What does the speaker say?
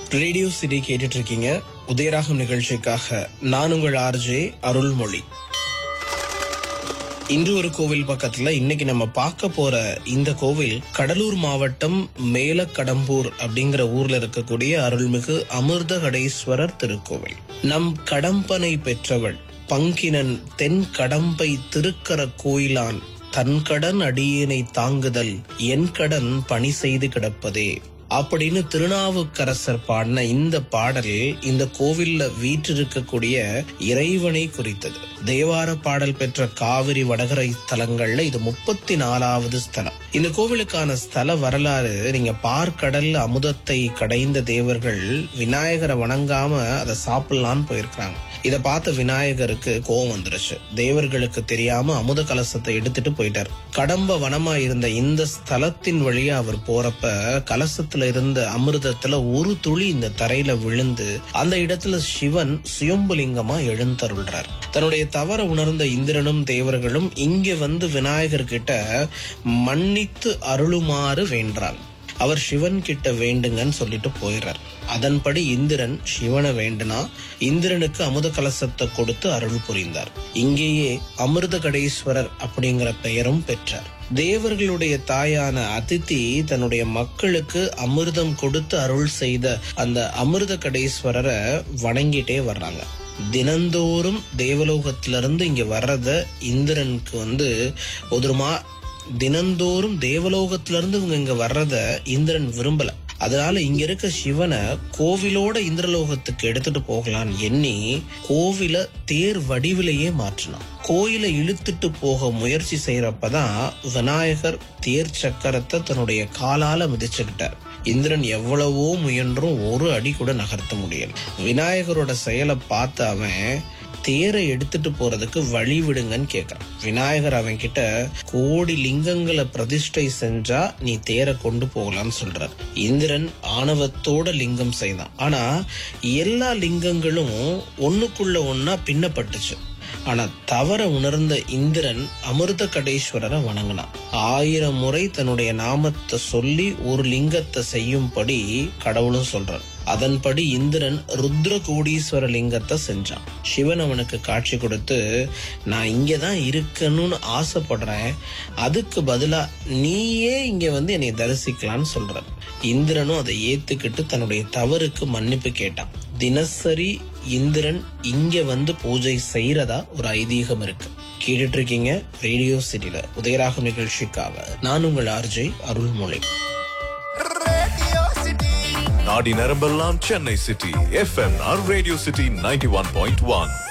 radio city கேட்டுட்டு இருக்கீங்க உதயராகம் நிகழ்ச்சிக்காக நான் உங்கள் ஆர்ஜே அருள்மொழி இன்று ஒரு கோவில் பக்கத்துல இன்னைக்கு நம்ம பார்க்க போற இந்த கோவில் கடலூர் மாவட்டம் மேலக்கடம்பூர் அப்படிங்கிற ஊர்ல இருக்கக்கூடிய அருள்மிகு அமிர்தகடேஸ்வரர் திருக்கோவில் நம் கடம்பனை பெற்றவள் பங்கினன் தென் கடம்பை திருக்கர கோயிலான் தன் கடன் அடியேனை தாங்குதல் என் கடன் பணி செய்து கிடப்பதே அப்படின்னு திருநாவுக்கரசர் பாடின இந்த பாடல் இந்த கோவில்ல வீற்றிருக்கக்கூடிய இறைவனை குறித்தது தேவார பாடல் பெற்ற காவிரி வடகரை ஸ்தலங்கள்ல இது முப்பத்தி நாலாவது ஸ்தலம் இந்த கோவிலுக்கான ஸ்தல வரலாறு நீங்க பார்க்கடல் அமுதத்தை கடைந்த தேவர்கள் விநாயகரை வணங்காம அதை சாப்பிடலான்னு போயிருக்காங்க இத பார்த்த விநாயகருக்கு கோபம் வந்துருச்சு தேவர்களுக்கு தெரியாம அமுத கலசத்தை எடுத்துட்டு போயிட்டார் கடம்ப வனமா இருந்த இந்த ஸ்தலத்தின் வழியா அவர் போறப்ப கலசத்துல இருந்த அமிர்தத்துல ஒரு துளி இந்த தரையில விழுந்து அந்த இடத்துல சிவன் சுயம்புலிங்கமா எழுந்தருள்றார் தன்னுடைய தவற உணர்ந்த இந்திரனும் தேவர்களும் இங்க வந்து விநாயகர் கிட்ட மன்னித்து அருளுமாறு வேண்டான் அவர் சிவன் கிட்ட வேண்டுங்கன்னு சொல்லிட்டு போயிடுறார் அதன்படி இந்திரன் சிவனை வேண்டுனா இந்திரனுக்கு அமுத கலசத்தை கொடுத்து அருள் புரிந்தார் இங்கேயே அமிர்த கடேஸ்வரர் அப்படிங்கிற பெயரும் பெற்றார் தேவர்களுடைய தாயான அதித்தி தன்னுடைய மக்களுக்கு அமிர்தம் கொடுத்து அருள் செய்த அந்த அமிர்த கடேஸ்வரரை வணங்கிட்டே வர்றாங்க தினந்தோறும் தேவலோகத்திலிருந்து இங்க வர்றத இந்திரனுக்கு வந்து ஒதுருமா தினந்தோறும் தேவலோகத்திலிருந்து இவங்க இங்க வர்றத இந்திரன் விரும்பல அதனால இங்க இருக்க சிவனை கோவிலோட இந்திரலோகத்துக்கு எடுத்துட்டு போகலான்னு எண்ணி கோவில தேர் வடிவிலேயே மாற்றினான் கோயிலை இழுத்துட்டு போக முயற்சி செய்யறப்பதான் விநாயகர் தேர் சக்கரத்தை தன்னுடைய காலால மிதிச்சுக்கிட்டார் இந்திரன் எவ்வளவோ முயன்றும் ஒரு அடி கூட நகர்த்த முடியல விநாயகரோட செயலை பார்த்த அவன் தேரை எடுத்துட்டு போறதுக்கு வழி விடுங்கன்னு கேக்குறான் விநாயகர் அவன் கிட்ட கோடி லிங்கங்களை பிரதிஷ்டை செஞ்சா நீ தேரை கொண்டு போகலாம்னு சொல்றார் இந்திரன் ஆணவத்தோட லிங்கம் செய்தான் ஆனா எல்லா லிங்கங்களும் ஒண்ணுக்குள்ள ஒன்னா பின்னப்பட்டுச்சு ஆனா தவற உணர்ந்த இந்திரன் அமிர்த கடேஸ்வரரை வணங்கினான் ஆயிரம் முறை தன்னுடைய நாமத்தை சொல்லி ஒரு லிங்கத்தை செய்யும்படி கடவுளும் சொல்றார் அதன்படி இந்திரன் ருத்ர கோடீஸ்வர லிங்கத்தை செஞ்சான் சிவன் அவனுக்கு காட்சி கொடுத்து நான் இங்கதான் இருக்கணும்னு ஆசைப்படுறேன் அதுக்கு பதிலா நீயே இங்க வந்து என்னை தரிசிக்கலாம்னு சொல்றார் இந்திரனும் அதை ஏத்துக்கிட்டு தன்னுடைய தவறுக்கு மன்னிப்பு கேட்டான் தினசரி இந்திரன் இங்க வந்து பூஜை செய்யறதா ஒரு ஐதீகம் இருக்கு கேட்டுட்டு இருக்கீங்க ரேடியோ சிட்டில உதயராகம் நிகழ்ச்சிக்காக நான் உங்கள் ஆர்ஜே அருள்மொழி நாடி நரம்பெல்லாம் சென்னை சிட்டி எஃப்எம்ஆர் radio city ninety one point one